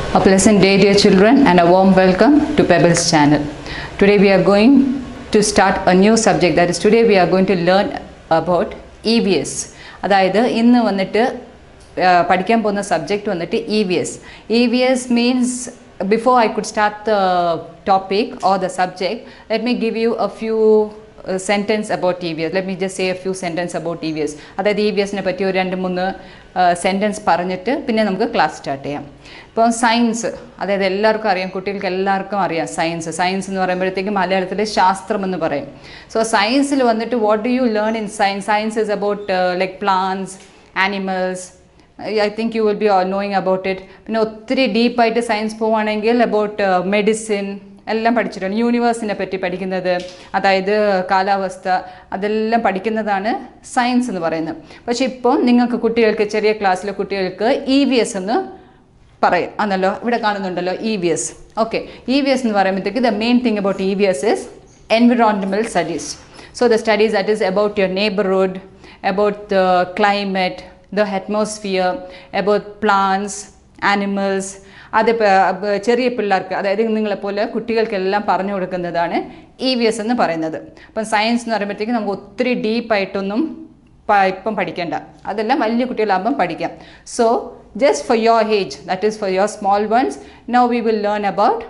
A pleasant day, dear children, and a warm welcome to Pebbles channel. Today we are going to start a new subject. That is, today we are going to learn about EVS. അതായത് ഇന്ന് വന്നിട്ട് ആ, പഠിക്കാൻ പോകുന്ന subject വന്നിട്ട് E V S E V S means before I could start the topic or the subject let me give you a few sentences about E V S let me just say a few sentences about E V S അതായത് E V എസിനെ പറ്റി ഒരു രണ്ട് മൂന്ന് sentence പറഞ്ഞിട്ട് പിന്നെ നമുക്ക് class start ചെയ്യാം ഇപ്പോൾ സയൻസ് അതായത് എല്ലാവർക്കും അറിയാം കുട്ടികൾക്ക് എല്ലാവർക്കും അറിയാം സയൻസ് സയൻസ് എന്ന് പറയുമ്പോഴത്തേക്കും മലയാളത്തിൽ ശാസ്ത്രം എന്ന് പറയും സോ സയൻസിൽ വന്നിട്ട് what do you learn in science science is about like plants animals I think you will be knowing about it പിന്നെ ഒത്തിരി ഡീപ്പായിട്ട് സയൻസ് പോവുകയാണെങ്കിൽ അബൌട്ട് മെഡിസിൻ എല്ലാം പഠിച്ചിട്ടുണ്ട് യൂണിവേഴ്സിനെ പറ്റി പഠിക്കുന്നത് അതായത് കാലാവസ്ഥ അതെല്ലാം പഠിക്കുന്നതാണ് സയൻസ് എന്ന് പറയുന്നത് പക്ഷേ ഇപ്പോൾ നിങ്ങൾക്ക് കുട്ടികൾക്ക് ചെറിയ ക്ലാസ്സിലെ കുട്ടികൾക്ക് ഇ വി എസ് എന്ന് പറയും ആണല്ലോ ഇവിടെ കാണുന്നുണ്ടല്ലോ E V S okay E V S എന്ന് പറയുമ്പോഴത്തേക്ക് the main thing about E V S is environmental studies so the studies that is about your neighbourhood about the climate the atmosphere about plants animals അത് പ- ചെറിയ പിള്ളേർക്ക് അതായത് നിങ്ങളെപ്പോലെ കുട്ടികൾക്കെല്ലാം പറഞ്ഞു കൊടുക്കുന്നതാണ് ഇ വി എസ് എന്ന് പറയുന്നത് അപ്പം സയൻസ് എന്ന് പറയുമ്പോഴത്തേക്ക് നമുക്ക് ഒത്തിരി ഡീപ്പായിട്ടൊന്നും പ- ഇപ്പം പഠിക്കേണ്ട അതെല്ലാം വലിയ കുട്ടികളാകുമ്പം പഠിക്കാം so just for your age that is for your small ones now we will learn about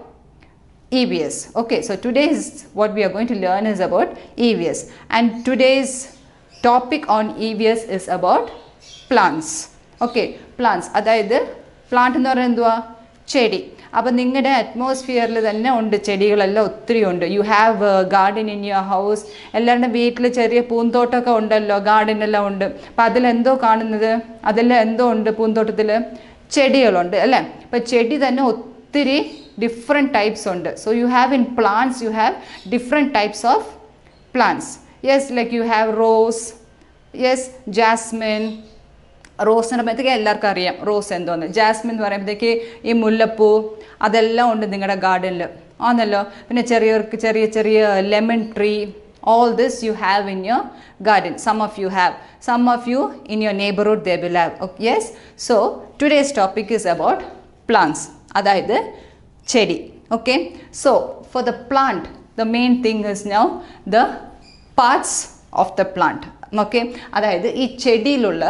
EVS. Okay, so today's what we are going to learn is about EVS, and today's topic on EVS is about plants. Okay, plants. അതായത് plant എന്ന് പറയുന്നത് എന്തുവാ ചെടി അപ്പം നിങ്ങളുടെ അറ്റ്മോസ്ഫിയറിൽ തന്നെ ഉണ്ട് ചെടികളെല്ലാം ഒത്തിരി ഉണ്ട് you have garden in your house എല്ലാവരുടെ വീട്ടിൽ ചെറിയ പൂന്തോട്ടമൊക്കെ ഉണ്ടല്ലോ ഗാർഡൻ എല്ലാം ഉണ്ട് അപ്പം അതിലെന്തോ കാണുന്നത് അതെല്ലാം എന്തോ ഉണ്ട് പൂന്തോട്ടത്തിൽ ചെടികളുണ്ട് അല്ലേ അപ്പം ചെടി തന്നെ ഒത്തിരി ഡിഫറെൻറ്റ് ടൈപ്സ് ഉണ്ട് so you have in plants you have different types of plants yes like you have rose yes jasmine rose എന്ന് പറയുമ്പോഴത്തേക്ക് എല്ലാവർക്കും അറിയാം റോസ് എന്തോന്ന് ജാസ്മിൻ എന്ന് പറയുമ്പോഴത്തേക്ക് ഈ മുല്ലപ്പൂ അതെല്ലാം ഉണ്ട് നിങ്ങളുടെ ഗാർഡനിൽ ആണല്ലോ പിന്നെ ചെറിയവർക്ക് ചെറിയ ചെറിയ lemon tree all this you have in your garden some of you have some of you in your neighborhood they will have okay, yes so today's topic is about plants അതായത് ചെടി okay so for the plant the main thing is now the parts of the plant okay അതായത് ഈ ചെടിയിലുള്ള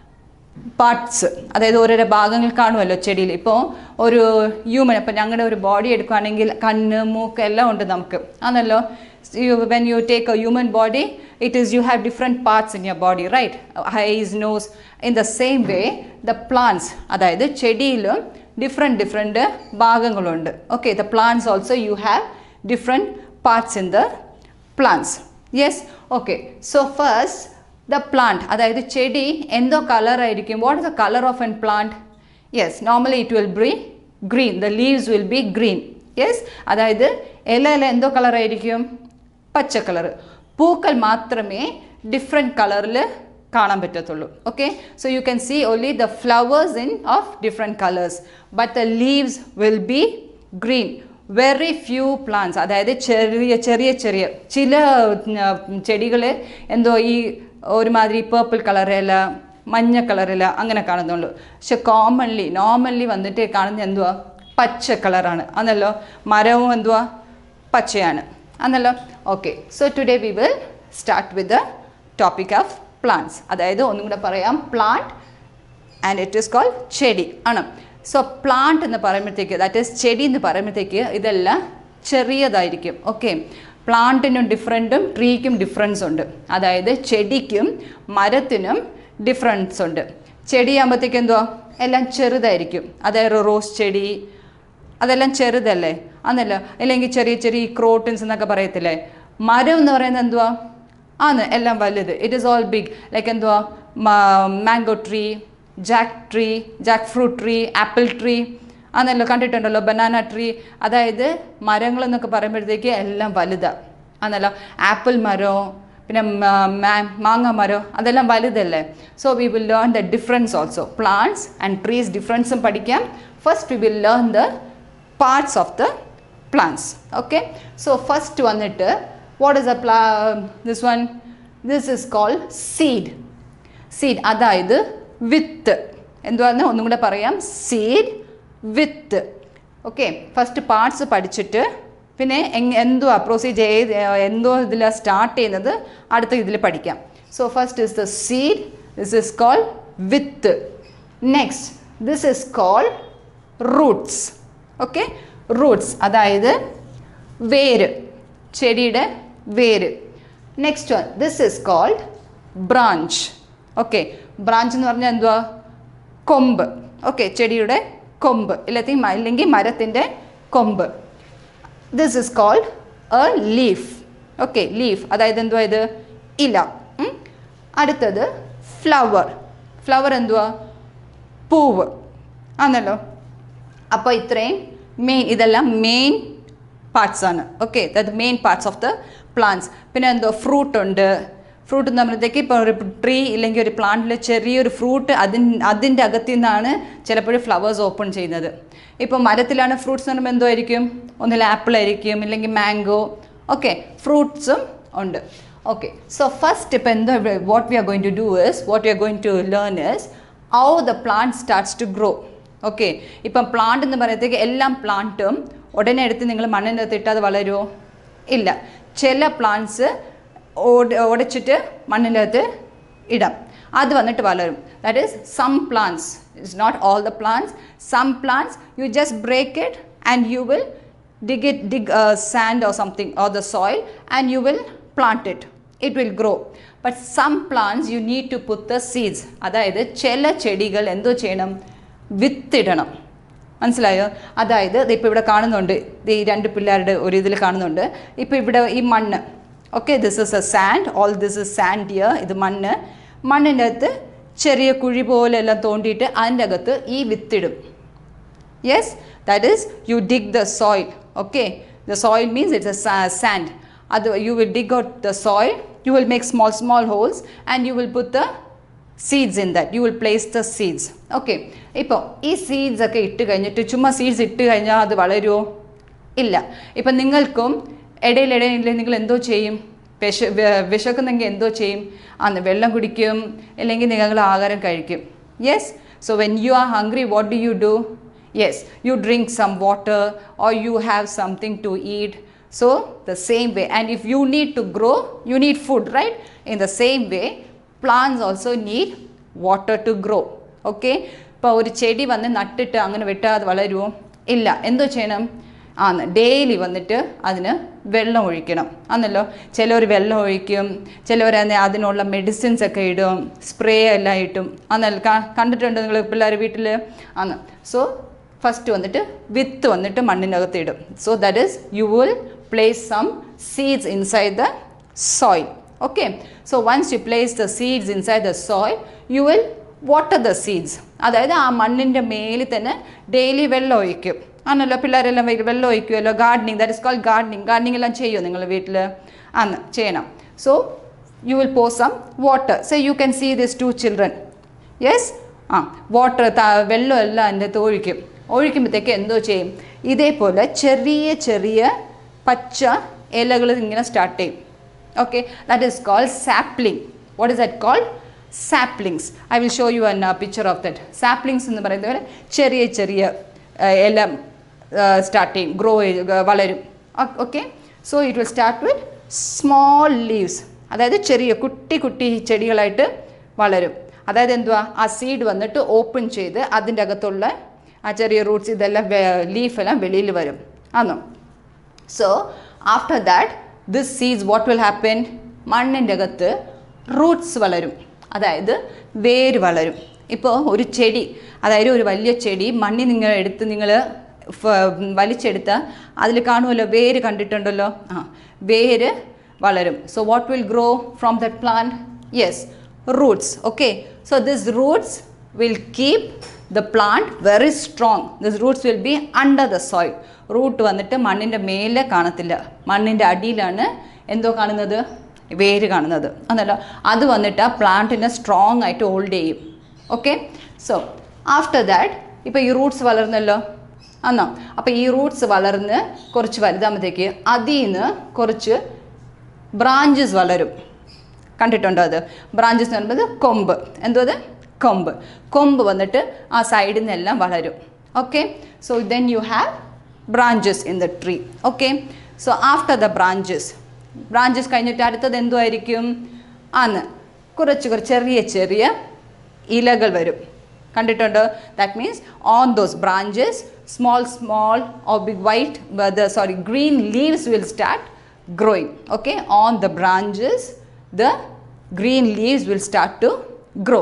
parts അതായത് ഓരോരോ ഭാഗങ്ങൾ കാണുമല്ലോ ചെടിയിൽ ഇപ്പോൾ ഒരു ഹ്യൂമൻ ഇപ്പം ഞങ്ങളുടെ ഒരു ബോഡി എടുക്കുകയാണെങ്കിൽ കണ്ണ് മൂക്ക് എല്ലാം ഉണ്ട് നമുക്ക് ആണല്ലോ when you take a human body it is you have different parts in your body right eyes nose in the same way the plants അതായത് ചെടിയിലും ഡിഫറെൻറ്റ് ഡിഫറെൻറ്റ് ഭാഗങ്ങളുണ്ട് okay the plants also you have different parts in the plants yes okay so first the plant അതായത് ചെടി എന്തോ colour ആയിരിക്കും what is the colour of an plant yes normally it will be green the leaves will be green yes അതായത് ഇല ഇല എന്തോ colour ആയിരിക്കും പച്ച കളർ പൂക്കൾ മാത്രമേ ഡിഫറെൻറ്റ് കളറിൽ കാണാൻ പറ്റത്തുള്ളൂ okay so you can see only the flowers in of different colours but the leaves will be green very few plants അതായത് ചെറിയ ചെറിയ ചെറിയ ചില ചെടികൾ എന്തോ ഈ ഒരുമാതിരി പേർപ്പിൾ കളറില മഞ്ഞ കളറില അങ്ങനെ കാണുന്നുള്ളൂ പക്ഷെ കോമൺലി നോർമലി വന്നിട്ട് കാണുന്നത് എന്തുവാ പച്ച കളറാണ് അന്നല്ലോ മരവും എന്തുവാ പച്ചയാണ് അന്നല്ലോ okay so today we will start with the topic of plants അതായത് ഒന്നും കൂടെ പറയാം plant and it is call ചെടി ആണ് സോ പ്ലാന്റ് എന്ന് പറയുമ്പോഴത്തേക്ക് ദാറ്റ് ഈസ് ചെടി എന്ന് പറയുമ്പോഴത്തേക്ക് ഇതെല്ലാം ചെറിയതായിരിക്കും ഓക്കെ പ്ലാന്റിനും ഡിഫറെൻറ്റും ട്രീക്കും ഡിഫറൻസ് ഉണ്ട് അതായത് ചെടിക്കും മരത്തിനും ഡിഫറൻസ് ഉണ്ട് ചെടിയാകുമ്പോഴത്തേക്ക് എന്തുവാ എല്ലാം ചെറുതായിരിക്കും അതായത് റോസ് ചെടി അതെല്ലാം ചെറുതല്ലേ അന്നല്ലോ അല്ലെങ്കിൽ ചെറിയ ചെറിയ ക്രോട്ടൻസ് എന്നൊക്കെ പറയത്തില്ലേ മരം എന്ന് പറയുന്നത് എന്തുവാ ആന്ന് എല്ലാം വലുത് it is all big like എന്തുവാ mango tree jack tree jackfruit tree apple tree ആന്നല്ലോ കണ്ടിട്ടുണ്ടല്ലോ ബനാന ട്രീ അതായത് മരങ്ങൾ എന്നൊക്കെ പറയുമ്പോഴത്തേക്ക് എല്ലാം വലുതാണ് ആന്നല്ലോ ആപ്പിൾ മരം പിന്നെ മ- മാ- മാങ്ങ മരം അതെല്ലാം വലുതല്ലേ so we will learn the difference also plants and trees ഡിഫറൻസും പഠിക്കാം first we will learn the parts of the plants okay so first വന്നിട്ട് വാട്ട് ഇസ് എ പ്ലാ this one this is called seed seed അതായത് വിത്ത് എന്തുവാന്ന് ഒന്നും കൂടെ പറയാം സീഡ് വിത്ത് ഓക്കെ ഫസ്റ്റ് പാർട്സ് പഠിച്ചിട്ട് പിന്നെ എങ് എന്തുവാ പ്രൊസീജിയർ ഏത് എന്തോ ഇതിലാണ് സ്റ്റാർട്ട് ചെയ്യുന്നത് അടുത്ത ഇതിൽ പഠിക്കാം so first is the seed this is call വിത്ത് next this is call roots okay roots അതായത് വേര് ചെടിയുടെ വേര് next one this is called branch okay branch എന്ന് പറഞ്ഞാൽ എന്തുവാ കൊമ്പ് ഓക്കെ ചെടിയുടെ കൊമ്പ് ഇല്ലെങ്കിൽ മ- ഇല്ലെങ്കിൽ മരത്തിൻ്റെ കൊമ്പ് this is called a leaf okay leaf അതായത് എന്തുവാ ഇത് ഇല ഉം. അടുത്തത് ഫ്ലവർ ഫ്ലവർ എന്തുവാ പൂവ് ആണല്ലോ അപ്പോൾ ഇത്രയും മെയിൻ ഇതെല്ലാം മെയിൻ പാർട്സ് ആണ് okay that main parts of the plants പിന്നെ എന്തോ ഫ്രൂട്ട് ഉണ്ട് ഫ്രൂട്ട് എന്ന് പറയുമ്പോഴത്തേക്ക് ഇപ്പോൾ ഒരു ട്രീ ഇല്ലെങ്കിൽ ഒരു പ്ലാന്റിൽ ചെറിയൊരു ഫ്രൂട്ട് അതിൻ അതിൻ്റെ അകത്തു നിന്നാണ് ചിലപ്പോൾ ഫ്ലവേഴ്സ് ഓപ്പൺ ചെയ്യുന്നത് ഇപ്പോൾ മരത്തിലാണ് ഫ്രൂട്ട്സ് എന്ന് പറയുമ്പോൾ എന്തോ ആയിരിക്കും ഒന്നിൽ ആപ്പിൾ ആയിരിക്കും ഇല്ലെങ്കിൽ മാംഗോ ഓക്കെ ഫ്രൂട്ട്സും ഉണ്ട് ഓക്കെ സോ ഫസ്റ്റ് ഇപ്പോൾ എന്തോ what we are going to do is what we are going to learn is how the plant starts to grow okay ഇപ്പം പ്ലാന്റ് എന്ന് പറയുമ്പോഴത്തേക്ക് എല്ലാം പ്ലാന്റും ഉടനെ എടുത്ത് നിങ്ങൾ മണ്ണിൻ്റെ അകത്ത് ഇട്ടാൽ അത് വളരുമോ ഇല്ല ചില പ്ലാന്റ്സ് ഉടച്ചിട്ട് മണ്ണിൻ്റെ അകത്ത് ഇടാം അത് വന്നിട്ട് വളരും that is some plants it's not all the plants some plants you just break it and you will dig it dig uh, sand or something or the soil and you will plant it it will grow but some plants you need to put the seeds അതായത് ചില ചെടികൾ എന്തോ ചെയ്യണം വിത്തിടണം മനസ്സിലായോ അതായത് ഇപ്പോൾ ഇവിടെ കാണുന്നുണ്ട് ഇത് ഈ രണ്ട് പിള്ളേരുടെ ഒരു ഇതിൽ കാണുന്നുണ്ട് ഇപ്പോൾ ഇവിടെ ഈ മണ്ണ് okay this is a sand all this is sand here ഇത് മണ്ണ് മണ്ണിൻ്റെ അകത്ത് ചെറിയ കുഴി പോലെ എല്ലാം തോണ്ടിയിട്ട് അതിൻ്റെ അകത്ത് ഈ വിത്തിടും yes that is you dig the soil okay the soil means it's a sa- sand Other, you will dig out the soil you will make small small holes and you will put the seeds in that you will place the seeds okay ഇപ്പോൾ ഈ seeds ഒക്കെ ഇട്ട് കഴിഞ്ഞിട്ട് ചുമ്മാ seeds ഇട്ട് കഴിഞ്ഞാൽ അത് വളരുമോ ഇല്ല ഇപ്പം നിങ്ങൾക്കും ഇടയിലിടയിൽ നിങ്ങൾ എന്തോ ചെയ്യും വിശ വെ- വിശക്കുന്നെങ്കിൽ എന്തോ ചെയ്യും അന്ന് വെള്ളം കുടിക്കും അല്ലെങ്കിൽ നിങ്ങൾ ആഹാരം കഴിക്കും yes so when you are hungry what do you do yes you drink some water or you have something to eat So the same way, and if you need to grow, you need food, right? In the same way, plants also need water to grow. Okay? ഇപ്പോൾ ഒരു ചെടി വന്ന് നട്ടിട്ട് അങ്ങനെ വിട്ടാൽ വളരുമോ ഇല്ല എന്തോ ചെയ്യണം ആന്ന് ഡെയിലി വന്നിട്ട് അതിന് വെള്ളം ഒഴിക്കണം ആന്നല്ലോ ചിലർ വെള്ളം ഒഴിക്കും ചിലവർ അതിനുള്ള മെഡിസിൻസ് ഒക്കെ ഇടും സ്പ്രേ എല്ലാം ഇട്ടും ആന്നല്ലോ കാ- കണ്ടിട്ടുണ്ടോ നിങ്ങൾ പിള്ളേർ വീട്ടിൽ ആന്ന് സോ ഫസ്റ്റ് വന്നിട്ട് വിത്ത് വന്നിട്ട് മണ്ണിനകത്ത് ഇടും so that is you will place some seeds inside the soil okay so once you place the seeds inside the soil you will water the seeds അതായത് ആ മണ്ണിൻ്റെ മേലിൽ തന്നെ ഡെയിലി വെള്ളം ഒഴിക്കും ആണല്ലോ പിള്ളേരെല്ലാം വൈ- വെള്ളം ഒഴിക്കുമല്ലോ gardening that is call gardening gardening എല്ലാം ചെയ്യുമോ നിങ്ങൾ വീട്ടിൽ ആന്ന് ചെയ്യണം so you will pour some water so you can see this to children yes ആ വാട്ടർ വെള്ളം എല്ലാം അതിൻ്റെ അകത്ത് ഒഴിക്കും ഒഴിക്കുമ്പോഴത്തേക്ക് എന്തോ ചെയ്യും ഇതേപോലെ ചെറിയ ചെറിയ പച്ച ഇലകൾ ഇങ്ങനെ സ്റ്റാർട്ട് ചെയ്യും okay that is called sapling what is that called saplings I will show you an picture of that saplings എന്ന് പറയുന്നത് പോലെ ചെറിയ ചെറിയ ആ, ഇല സ്റ്റാർട്ട് ചെയ്യും ഗ്രോ വളരും okay so it will start with small leaves അതായത് ചെറിയ കുട്ടി കുട്ടി ചെടികളായിട്ട് വളരും അതായത് എന്തുവാ ആ സീഡ് വന്നിട്ട് ഓപ്പൺ ചെയ്ത് അതിൻ്റെ അകത്തുള്ള ആ ചെറിയ റൂട്ട്സ് ഇതെല്ലാം ലീഫെല്ലാം വെളിയിൽ വരും ആണോ so after that this seeds what will happen മണ്ണിൻ്റെ അകത്ത് റൂട്ട്സ് വളരും അതായത് വേര് വളരും ഇപ്പോൾ ഒരു ചെടി അതായത് ഒരു വലിയ ചെടി മണ്ണിൽ നിങ്ങൾ എടുത്ത് നിങ്ങൾ വലിച്ചെടുത്ത അതിൽ കാണുമല്ലോ വേര് കണ്ടിട്ടുണ്ടല്ലോ ആ വേര് വളരും so what will grow from that plant yes roots okay so these roots will keep the plant very strong these roots will be under the soil root വന്നിട്ട് മണ്ണിൻ്റെ മേലെ കാണത്തില്ല മണ്ണിൻ്റെ അടിയിലാണ് എന്തോ കാണുന്നത് വേര് കാണുന്നത് എന്നല്ല അത് വന്നിട്ട് ആ പ്ലാന്റിനെ സ്ട്രോങ് ആയിട്ട് ഹോൾഡ് ചെയ്യും ഓക്കെ സോ ആഫ്റ്റർ ദാറ്റ് ഇപ്പോൾ ഈ റൂട്ട്സ് വളർന്നല്ലോ അന്നോ അപ്പോൾ ഈ റൂട്ട്സ് വളർന്ന് കുറച്ച് വലുതാകുമ്പോഴത്തേക്ക് അതിൽ നിന്ന് കുറച്ച് ബ്രാഞ്ചസ് വളരും കണ്ടിട്ടുണ്ടോ അത് ബ്രാഞ്ചസ് എന്ന് പറയുന്നത് കൊമ്പ് എന്തോ അത് കൊമ്പ് കൊമ്പ് വന്നിട്ട് ആ സൈഡിൽ നിന്നെല്ലാം വളരും okay so then you have branches in the tree okay so after the branches branches കഴിഞ്ഞിട്ട് അടുത്തത് എന്തുമായിരിക്കും ആണ് കുറച്ച് കുറച്ച് ചെറിയ ചെറിയ ഇലകൾ വരും കണ്ടിട്ടുണ്ടോ that means on those branches small small or big white the sorry green leaves will start growing okay on the branches the green leaves will start to grow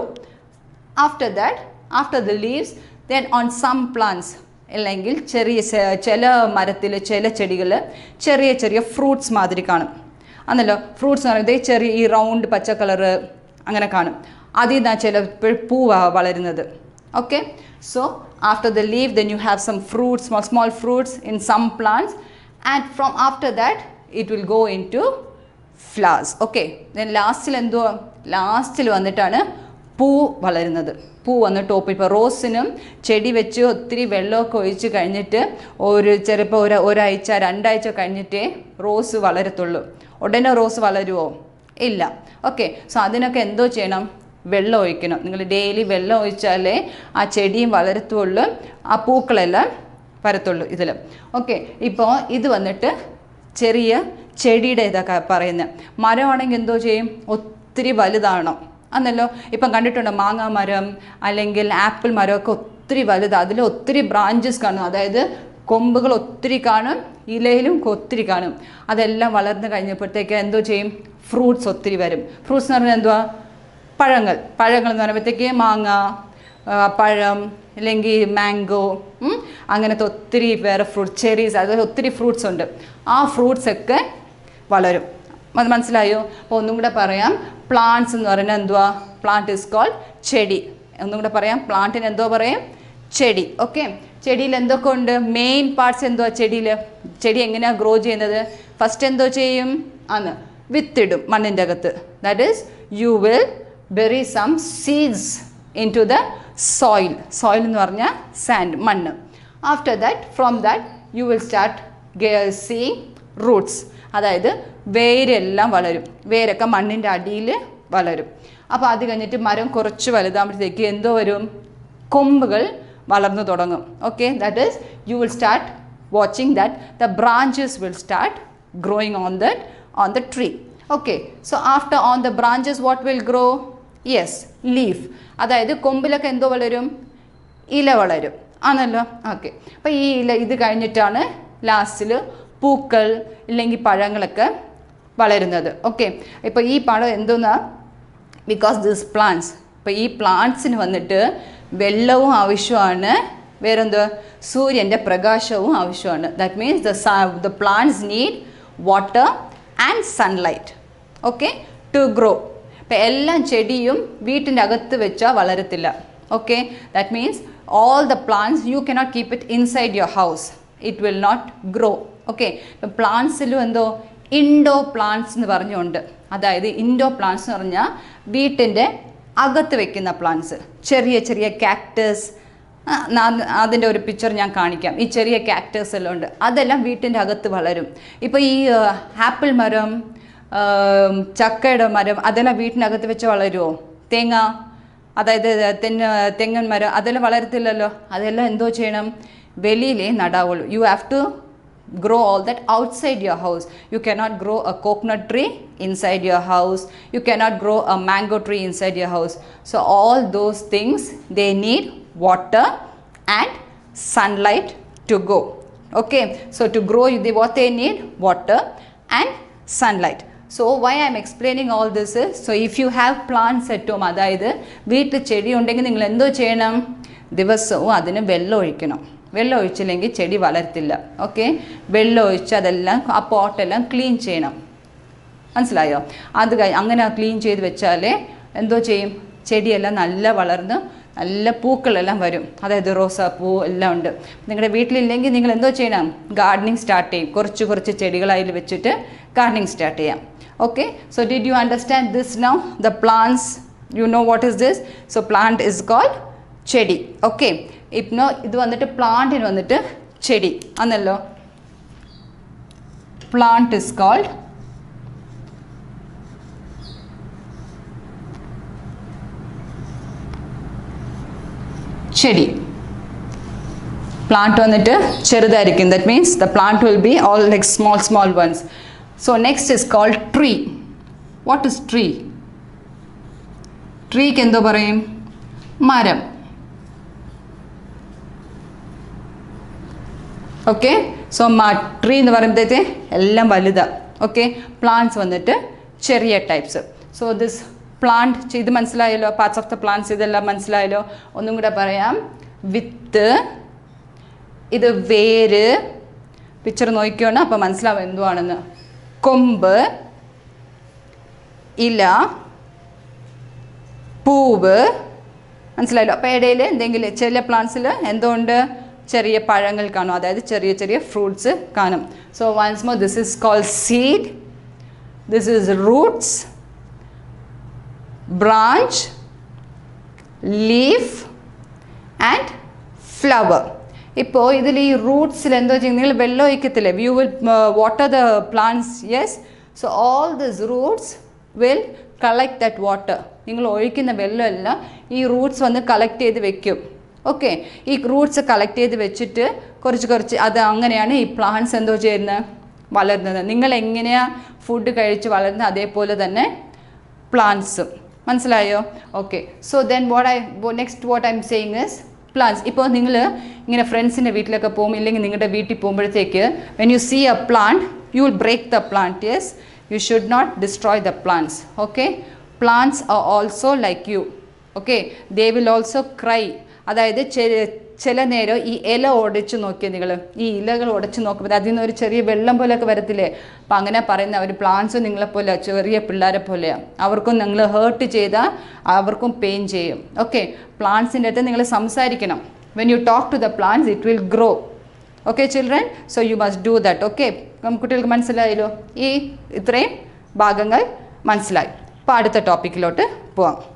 after that after the leaves then on some plants അല്ലെങ്കിൽ ചെറിയ ചെ- ചില മരത്തിൽ ചില ചെടികൾ ചെറിയ ചെറിയ fruits മാതിരി കാണും ആണല്ലോ ഫ്രൂട്ട്സ് എന്ന് പറയുന്നത് ചെറിയ ഈ റൗണ്ട് പച്ച കളറ് അങ്ങനെ കാണും അതിൽ നിന്നാണ് ചിലപ്പോൾ പൂവാ വളരുന്നത് okay so after the leave then you have some fruits small small fruits in some plants and from after that it will go into flowers okay then ലാസ്റ്റിൽ എന്തോ ലാസ്റ്റിൽ വന്നിട്ടാണ് പൂ വളരുന്നത് പൂ വന്ന് ടോപ്പ് ഇപ്പോൾ റോസിനും ചെടി വെച്ച് ഒത്തിരി വെള്ളമൊക്കെ ഒഴിച്ച് കഴിഞ്ഞിട്ട് ഒരു ചിലപ്പോൾ ഒരു ഒരാഴ്ച രണ്ടാഴ്ച കഴിഞ്ഞിട്ടേ റോസ് വളരത്തുള്ളൂ ഉടനെ റോസ് വളരുമോ ഇല്ല ഓക്കെ സോ അതിനൊക്കെ എന്തോ ചെയ്യണം വെള്ളം ഒഴിക്കണം നിങ്ങൾ ഡെയിലി വെള്ളം ഒഴിച്ചാലേ ആ ചെടിയും വളരത്തുള്ളൂ ആ പൂക്കളെല്ലാം വരത്തുള്ളൂ ഇതിൽ ഓക്കെ ഇപ്പോൾ ഇത് വന്നിട്ട് ചെറിയ ചെടിയുടെ ഇതൊക്കെ പറയുന്നത് മരമാണെങ്കിൽ എന്തോ ചെയ്യും ഒത്തിരി വലുതാണോ അന്നല്ലോ ഇപ്പം കണ്ടിട്ടുണ്ടോ മാങ്ങാ മരം അല്ലെങ്കിൽ ആപ്പിൾ മരമൊക്കെ ഒത്തിരി വലുതാണ് അതിൽ ഒത്തിരി ബ്രാഞ്ചസ് കാണും അതായത് കൊമ്പുകൾ ഒത്തിരി കാണും ഇലയിലും ഒത്തിരി കാണും അതെല്ലാം വളർന്നു കഴിഞ്ഞപ്പോഴത്തേക്ക് എന്തോ ചെയ്യും ഫ്രൂട്ട്സ് ഒത്തിരി വരും ഫ്രൂട്ട്സ് എന്ന് പറഞ്ഞാൽ എന്തുവാ പഴങ്ങൾ പഴങ്ങൾ എന്ന് പറയുമ്പോഴത്തേക്ക് മാങ്ങ ആ, പഴം അല്ലെങ്കിൽ മാംഗോ ഉം, അങ്ങനത്തെ ഒത്തിരി വേറെ ഫ്രൂട്ട് ചെറീസ് അതുപോലെ ഒത്തിരി ഫ്രൂട്ട്സ് ഉണ്ട് ആ ഫ്രൂട്ട്സ് ഒക്കെ വളരും അത് മനസ്സിലായോ അപ്പോൾ ഒന്നും കൂടെ പറയാം പ്ലാന്റ്സ് എന്ന് പറയുന്നത് എന്തുവാ പ്ലാന്റ് ഇസ് കോൾഡ് ചെടി ഒന്നും കൂടെ പറയാം പ്ലാന്റിന് എന്തോ പറയാം ചെടി ഓക്കെ ചെടിയിൽ എന്തൊക്കെ ഉണ്ട് മെയിൻ പാർട്സ് എന്തുവാ ചെടിയിൽ ചെടി എങ്ങനെയാണ് ഗ്രോ ചെയ്യുന്നത് ഫസ്റ്റ് എന്തോ ചെയ്യും അന്ന് വിത്തിടും മണ്ണിൻ്റെ അകത്ത് that is you will bury some seeds into the soil soil എന്ന് പറഞ്ഞാൽ സാൻഡ് മണ്ണ് after that from that you will start seeing roots അതായത് വേരെല്ലാം വളരും വേരൊക്കെ മണ്ണിൻ്റെ അടിയിൽ വളരും അപ്പോൾ അത് കഴിഞ്ഞിട്ട് മരം കുറച്ച് വലുതാകുമ്പോഴത്തേക്ക് എന്തോ വരും കൊമ്പുകൾ വളർന്നു തുടങ്ങും okay that is you will start watching that the branches will start growing on that on the tree okay so after on the branches what will grow yes leaf അതായത് കൊമ്പിലൊക്കെ എന്തോ വളരും ഇല വളരും ആണല്ലോ ഓക്കെ അപ്പോൾ ഈ ഇല ഇത് കഴിഞ്ഞിട്ടാണ് ലാസ്റ്റിൽ പൂക്കൾ ഇല്ലെങ്കിൽ പഴങ്ങളൊക്കെ വളരുന്നത് ഓക്കെ ഇപ്പോൾ ഈ പഴം എന്തോന്നാ ബിക്കോസ് ദിസ് പ്ലാന്റ്സ് ഇപ്പോൾ ഈ പ്ലാന്റ്സിന് വന്നിട്ട് വെള്ളവും ആവശ്യമാണ് വേറെന്തോ സൂര്യൻ്റെ പ്രകാശവും ആവശ്യമാണ് that means the the plants need water and sunlight okay to grow ഇപ്പം എല്ലാം ചെടിയും വീട്ടിൻ്റെ അകത്ത് വെച്ചാൽ വളരത്തില്ല okay that means all the plants you cannot keep it inside your house it will not grow okay ഇപ്പം പ്ലാന്റ്സിലും എന്തോ ഇൻഡോ പ്ലാന്റ്സ് എന്ന് പറഞ്ഞുകൊണ്ട് അതായത് ഇൻഡോ പ്ലാന്റ്സ് എന്ന് പറഞ്ഞാൽ വീട്ടിൻ്റെ അകത്ത് വെക്കുന്ന പ്ലാന്റ്സ് ചെറിയ ചെറിയ കാക്ടസ് അതിൻ്റെ ഒരു പിക്ചർ ഞാൻ കാണിക്കാം ഈ ചെറിയ കാക്ടേഴ്സ് എല്ലാം ഉണ്ട് അതെല്ലാം വീട്ടിൻ്റെ അകത്ത് വളരും ഇപ്പോൾ ഈ ആപ്പിൾ മരം ആം, ചക്കയുടെ മരം അതെല്ലാം വീട്ടിനകത്ത് വെച്ച് വളരുമോ തേങ്ങ അതായത് തെങ്ങ് തെങ്ങൻ മരം അതെല്ലാം വളരത്തില്ലല്ലോ അതെല്ലാം എന്തോ ചെയ്യണം വെളിയിലേ നടാവുള്ളൂ you have to grow all that outside your house you cannot grow a coconut tree inside your house you cannot grow a mango tree inside your house so all those things they need water and sunlight to go okay so to grow they what they need water and sunlight so why i am explaining all this is so if you have plants at home അതായത് വീട്ടിൽ ചെടി ഉണ്ടെങ്കിൽ നിങ്ങൾ എന്തോ ചെയ്യണം ദിവസവും അതിന് വെള്ളം ഒഴിക്കണം വെള്ളം ഒഴിച്ചില്ലെങ്കിൽ ചെടി വളരത്തില്ല ഓക്കെ വെള്ളം ഒഴിച്ച് അതെല്ലാം ആ പോട്ടെല്ലാം ക്ലീൻ ചെയ്യണം മനസ്സിലായോ അത് കഴി അങ്ങനെ ക്ലീൻ ചെയ്ത് വെച്ചാൽ എന്തോ ചെയ്യും ചെടിയെല്ലാം നല്ല വളർന്ന് നല്ല പൂക്കളെല്ലാം വരും അതായത് റോസാപ്പൂ എല്ലാം ഉണ്ട് നിങ്ങളുടെ വീട്ടിലില്ലെങ്കിൽ നിങ്ങൾ എന്തോ ചെയ്യണം ഗാർഡനിങ് സ്റ്റാർട്ട് ചെയ്യും കുറച്ച് കുറച്ച് ചെടികൾ അതിൽ വെച്ചിട്ട് ഗാർഡനിങ് സ്റ്റാർട്ട് ചെയ്യാം okay so did you understand this now the plants you know what is this so plant is called ചെടി ഓക്കെ ഇപ്നോ ഇത് വന്നിട്ട് പ്ലാന്റിന് വന്നിട്ട് ചെടി അന്നല്ലോ പ്ലാന്റ് ഇസ് കോൾഡ് ചെടി പ്ലാന്റ് വന്നിട്ട് ചെറുതായിരിക്കും that means the plant will be all like small small ones so next is called tree what is tree ട്രീക്ക് എന്തോ പറയും മരം ഓക്കെ സോ ട്രീ എന്ന് പറയുമ്പോഴത്തേക്ക് എല്ലാം വലുതാണ് ഓക്കെ പ്ലാന്റ്സ് വന്നിട്ട് ചെറിയ ടൈപ്സ് സോ ദിസ് പ്ലാന്റ് ഇത് മനസ്സിലായല്ലോ പാർട്സ് ഓഫ് ദ പ്ലാന്റ്സ് ഇതെല്ലാം മനസ്സിലായല്ലോ ഒന്നും കൂടെ പറയാം വിത്ത് ഇത് വേര് പിക്ചർ നോക്കിയോണ്ട് അപ്പോൾ മനസ്സിലാവും എന്തുവാണെന്ന് കൊമ്പ് ഇല പൂവ് മനസ്സിലായല്ലോ അപ്പോൾ ഇടയിൽ എന്തെങ്കിലും ചില പ്ലാന്റ്സിൽ എന്തുകൊണ്ട് ചെറിയ പഴങ്ങൾ കാണും അതായത് ചെറിയ ചെറിയ ഫ്രൂട്ട്സ് കാണും so once more this is called seed this is roots branch leaf and flower ഇപ്പോൾ ഇതിൽ ഈ റൂട്ട്സിൽ എന്തോ ചെയ്യും നിങ്ങൾ വെള്ളം ഒഴിക്കത്തില്ലേ you will water the plants yes so all this roots will collect that water നിങ്ങൾ ഒഴിക്കുന്ന വെള്ളമെല്ലാം ഈ റൂട്ട്സ് വന്ന് കളക്ട് ചെയ്ത് വെക്കും ഓക്കെ ഈ റൂട്ട്സ് കളക്ട് ചെയ്ത് വെച്ചിട്ട് കുറച്ച് കുറച്ച് അത് അങ്ങനെയാണ് ഈ പ്ലാന്റ്സ് എന്തോ ചെയ്യുന്നത് വളരുന്നത് നിങ്ങൾ എങ്ങനെയാണ് ഫുഡ് കഴിച്ച് വളരുന്നത് അതേപോലെ തന്നെ പ്ലാന്റ്സും മനസ്സിലായോ okay so then what I next what I am saying is plants ഇപ്പോൾ നിങ്ങൾ ഇങ്ങനെ ഫ്രണ്ട്സിൻ്റെ വീട്ടിലൊക്കെ പോകും ഇല്ലെങ്കിൽ നിങ്ങളുടെ വീട്ടിൽ പോകുമ്പോഴത്തേക്ക് when you see a plant you will break the plant yes you should not destroy the plants okay plants are also like you okay they will also cry അതായത് ചില നേരം ഈ ഇല ഉടച്ച് നോക്കിയാൽ നിങ്ങൾ ഈ ഇലകൾ ഉടച്ച് നോക്കുമ്പോൾ അതിൽ നിന്ന് ഒരു ചെറിയ വെള്ളം പോലെയൊക്കെ വരത്തില്ലേ അപ്പം അങ്ങനെ പറയുന്ന അവർ പ്ലാന്റ്സും നിങ്ങളെപ്പോലെ ചെറിയ പിള്ളേരെ പോലെയാണ് അവർക്കും നിങ്ങൾ ഹേർട്ട് ചെയ്താൽ അവർക്കും പെയിൻ ചെയ്യും ഓക്കെ പ്ലാന്റ്സിൻ്റെ അടുത്ത് നിങ്ങൾ സംസാരിക്കണം when you talk to the plants it will grow okay children so you must do that okay കുട്ടികൾക്ക് മനസ്സിലായല്ലോ ഈ ഇത്രയും ഭാഗങ്ങൾ മനസ്സിലായി അപ്പോൾ അടുത്ത ടോപ്പിക്കിലോട്ട് പോവാം